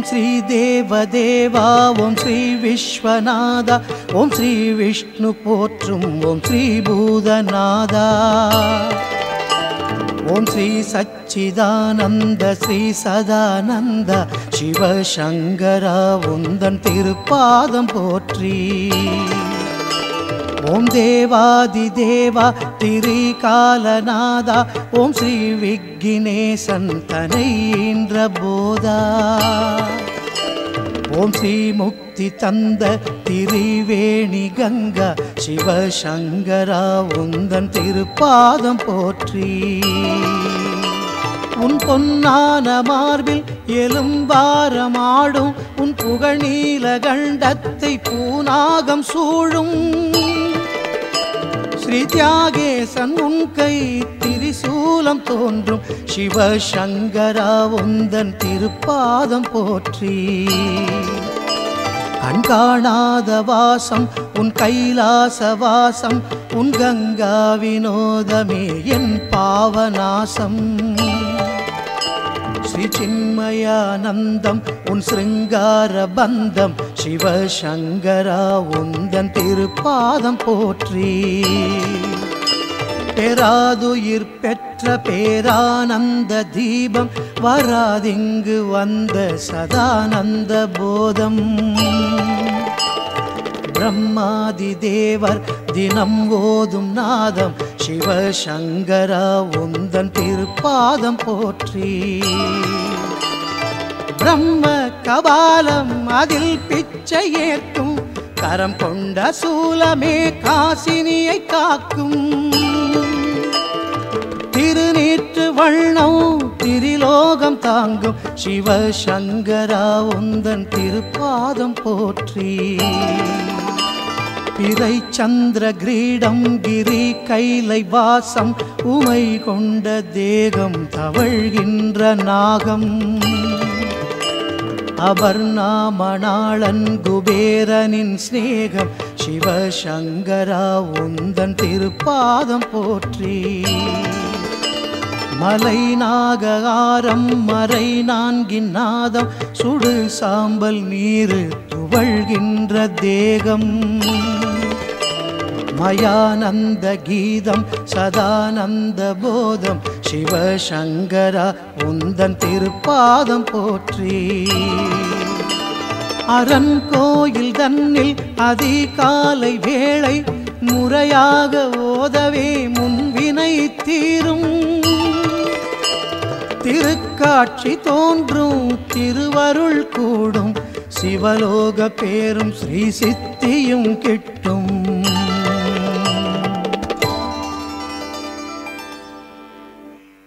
ஸ்ரீ தேவதேவா ஓம் ஸ்ரீ விஸ்வநாதா ஓம் ஸ்ரீ விஷ்ணு போற்றும் ஓம் ஸ்ரீ பூதநாதா ஓம் ஸ்ரீ சச்சிதானந்த ஸ்ரீ சதானந்த சிவசங்கரா உந்தன் திருப்பாதம் போற்றி ஓம் தேவாதி தேவா திரிகாலநாதா ஓம் ஸ்ரீ விக்னேசன் தனையின்ற போதா ஓம் ஸ்ரீ முக்தி தந்த திரிவேணி கங்கா சிவசங்கரா உந்தன் திருப்பாதம் போற்றி உன் பொன்னான மார்பில் எலும்பாரமாடும் உன் புகழீல கண்டத்தை பூனாகம் சூழும் ஸ்ரீ தியாகேசன் உன் கை திரிசூலம் தோன்றும் சிவசங்கரா உந்தன் திருப்பாதம் போற்றி கண்காணாத வாசம் உன் கைலாச வாசம் உன் கங்கா வினோதமே என் பாவநாசம் ஸ்ரீ சின்மயானந்தம் உன் சிருங்கார பந்தம் சிவசங்கரா உந்தன் திருப்பாதம் போற்றி பெறாதுயிர் பெற்ற பேரானந்த தீபம் வராதிங்கு வந்த சதானந்த போதம் பிரம்மாதி தேவர் தினம் ஓதும் நாதம் சிவசங்கரா உந்தன் திருப்பாதம் போற்றி பிரம்ம கபாலம் அதில் பிச்சை ஏற்கும் கரம் கொண்ட சூலமே காசினியை காக்கும் திருநீற்று வண்ணம் திரிலோகம் தாங்கும் சிவசங்கரா உந்தன் திருப்பாதம் போற்றி பிறை சந்திர கிரீடம் கிரி கைலை வாசம் உமை கொண்ட தேகம் தவழ்கின்ற நாகம் அபர்ணாமணாளன் குபேரனின் சிநேகம் சிவசங்கரா உந்தன் திருப்பாதம் போற்றி மலை நாககாரம் மறை நான்கின் நாதம் சுடு சாம்பல் நீரு துவழ்கின்ற தேகம் மயானந்த கீதம் சதானந்த போதம் சிவசங்கரா உந்தன் திருப்பாதம் போற்றி அரண் கோயில் தன்னில் அதிகாலை வேளை முறையாக ஓதவே முன்வினை தீரும் திருக்காட்சி தோன்றும் திருவருள் கூடும் சிவலோக பேரும் ஸ்ரீ சித்தியும் கிட்டும்